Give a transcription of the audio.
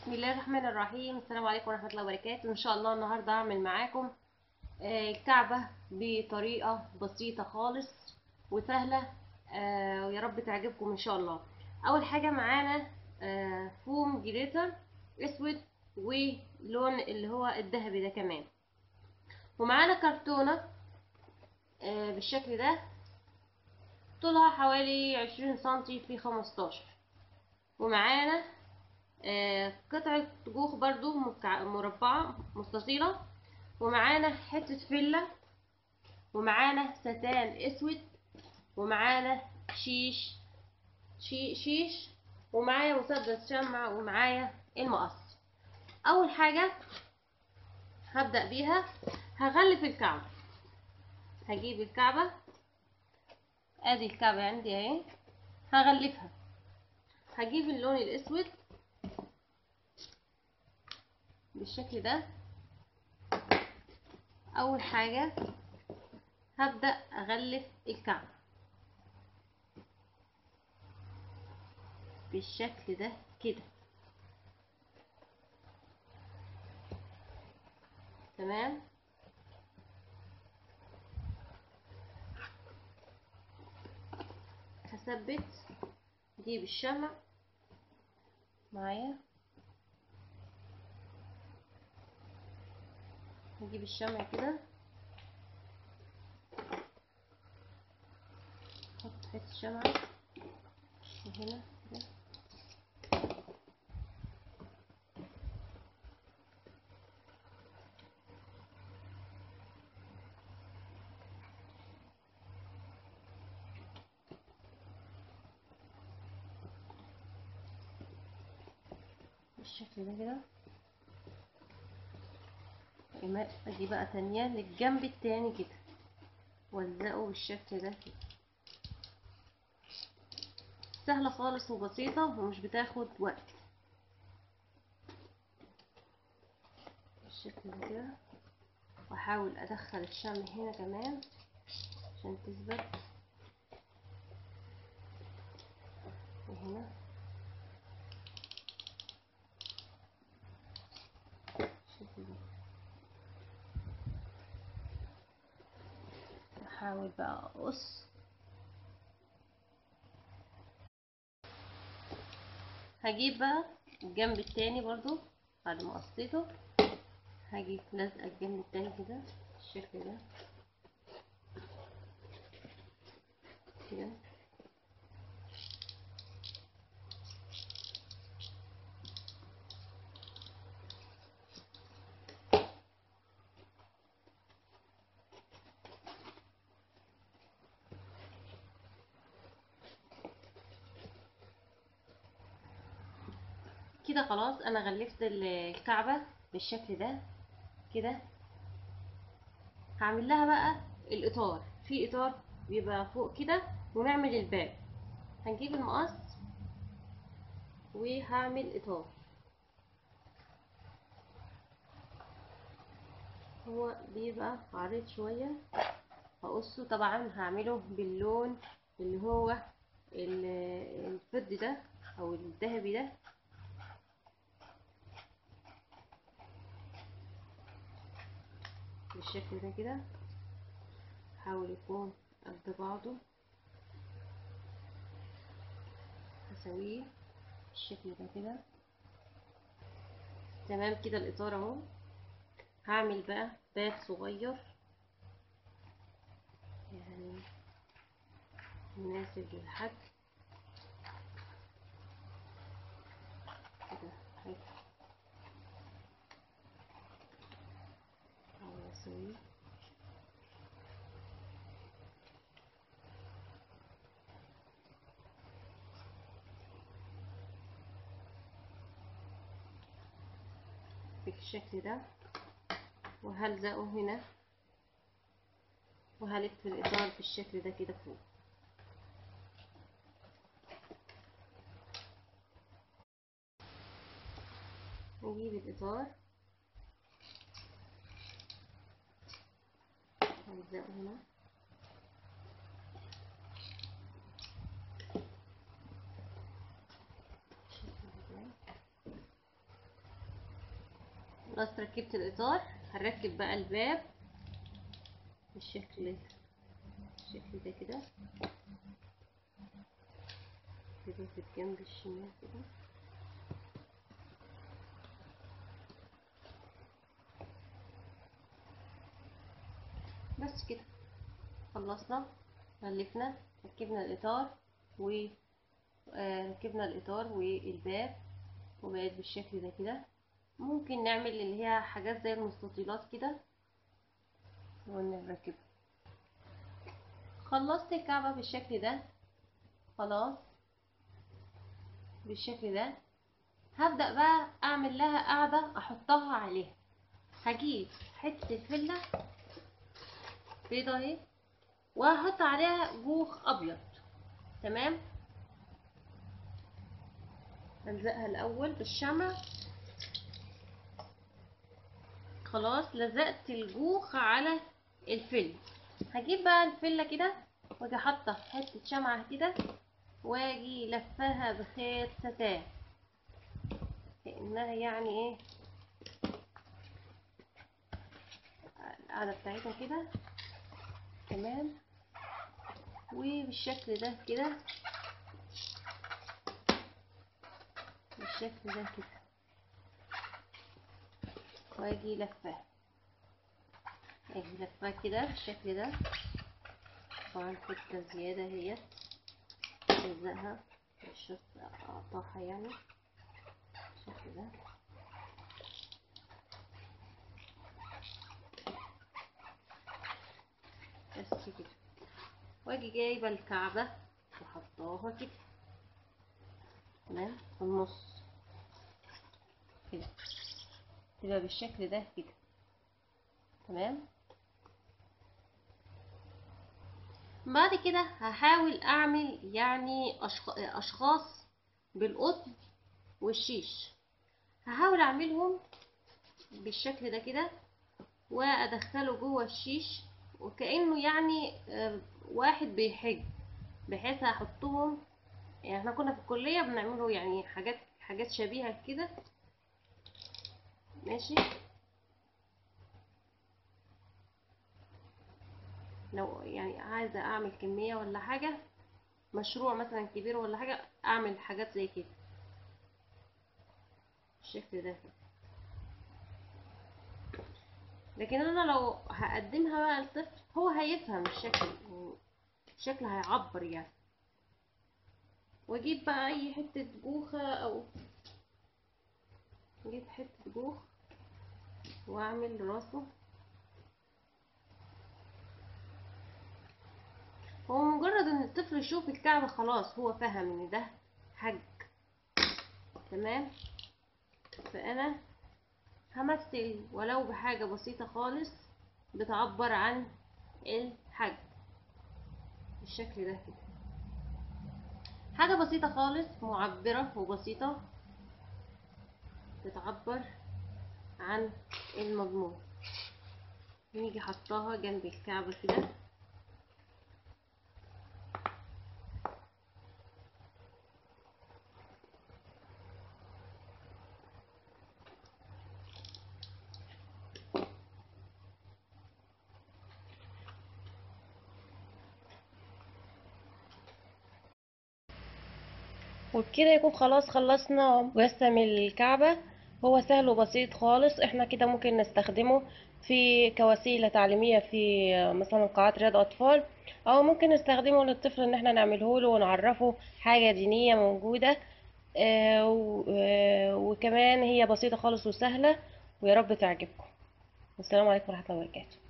بسم الله الرحمن الرحيم السلام عليكم ورحمة الله وبركاته ان شاء الله النهاردة هعمل معاكم آه، الكعبة بطريقة بسيطة خالص وسهلة آه، ويا رب تعجبكم ان شاء الله اول حاجة معانا آه، فوم جليتر اسود ولون اللي هو الذهبي ده كمان ومعانا كرتونة آه، بالشكل ده طولها حوالي عشرين سنتي في خمستاشر ومعانا آه، قطعة جوخ برضو مكع- مربعة مستطيلة ومعانا حتة فلة ومعانا ستان اسود ومعانا شيش شي شيش ومعايا مسدس شمع ومعايا المقص اول حاجة هبدأ بيها هغلف الكعبة هجيب الكعبة ادي الكعبة عندي اهي هغلفها هجيب اللون الاسود بالشكل ده اول حاجة هبدأ اغلف الكعبة بالشكل ده كده تمام هثبت اجيب الشمع معايا هجيب الشمع كده احط حته شمعة هنا كده بالشكل ده كده وما- ادي بقى تانية للجنب التاني كده والزقه بالشكل ده كده سهلة خالص وبسيطة ومش بتاخد وقت بالشكل ده كده واحاول ادخل الشمع هنا كمان عشان تثبت وهنا بالشكل ده احاول بقى اقص هجيب بقى الجنب التاني برضو بعد ما قصيته هجيب لازقه الجنب التاني كده بالشكل ده كده كده خلاص انا غلفت الكعبة بالشكل ده كده هعمل لها بقى الاطار في اطار بيبقى فوق كده ونعمل الباب هنجيب المقص وهعمل اطار هو بيبقى عريض شوية هقصه طبعا هعمله باللون اللي هو ال- الفضي ده او الذهبي ده بالشكل ده كده حاول يكون قد بعضه هسويه بالشكل ده كده تمام كده الاطار اهو هعمل بقى باب صغير يعني مناسب للحد كده هيك احاول اسويه بالشكل ده وهلزقه هنا وهلف الإطار بالشكل ده كده فوق نجيب الإطار هلزقه هنا بالشكل ده خلاص ركبت الاطار هنركب بقى الباب بالشكل بالشكل ده كده كده في الجنب الشمال كده بس كده خلصنا غلفنا ركبنا الاطار و آه، ركبنا الاطار والباب وبقت بالشكل ده كده ممكن نعمل اللي هي حاجات زي المستطيلات كده ونركبها خلصت الكعبة بالشكل ده خلاص بالشكل ده هبدأ بقى اعمل لها قاعدة احطها عليها هجيب حتة الفلة بيضة اهي وهحط عليها جوخ ابيض تمام هلزقها الاول بالشمع خلاص لزقت الجوخ على الفل هجيب بقى الفلة كده واجي حاطة حتة شمعة كده واجي لفاها بخيط ستان كأنها يعني ايه القاعدة بتاعتها كده تمام وبالشكل ده كده بالشكل ده كده واجي لفاه اجي لفاه كده بالشكل ده طبعا حتة زيادة هي الزقها مش اقطعها يعني بالشكل ده بس كده واجي جايبة الكعبة وحطاها كده تمام في النص كده تبقى بالشكل ده كده تمام بعد كده هحاول اعمل يعني أشخ- اشخاص بالقطن والشيش هحاول اعملهم بالشكل ده كده وادخله جوه الشيش وكانه يعني آه، واحد بيحج بحيث احطهم يعني احنا كنا في الكليه بنعمله يعني حاجات حاجات شبيهه كده ماشي لو يعني عايزه اعمل كميه ولا حاجه مشروع مثلا كبير ولا حاجه اعمل حاجات زي كده بالشكل ده كده. لكن انا لو هقدمها بقى للطفل هو هيفهم الشكل الشكل هيعبر يعني واجيب بقى اي حتة جوخة او اجيب حتة جوخ واعمل راسه هو مجرد ان الطفل يشوف الكعبة خلاص هو فهم ان ده حج تمام فانا همثل ولو بحاجة بسيطة خالص بتعبر عن الحج بالشكل ده كده حاجة بسيطة خالص معبرة وبسيطة بتعبر عن المضمون نيجي حطاها جنب الكعبة كده وبكده يكون خلاص خلصنا مجسم الكعبة هو سهل وبسيط خالص احنا كده ممكن نستخدمه في كوسيلة تعليمية في مثلا قاعات رياض أطفال أو ممكن نستخدمه للطفل إن احنا نعمله له ونعرفه حاجة دينية موجودة آه، و- آه، وكمان هي بسيطة خالص وسهلة ويا رب تعجبكم والسلام عليكم ورحمة الله وبركاته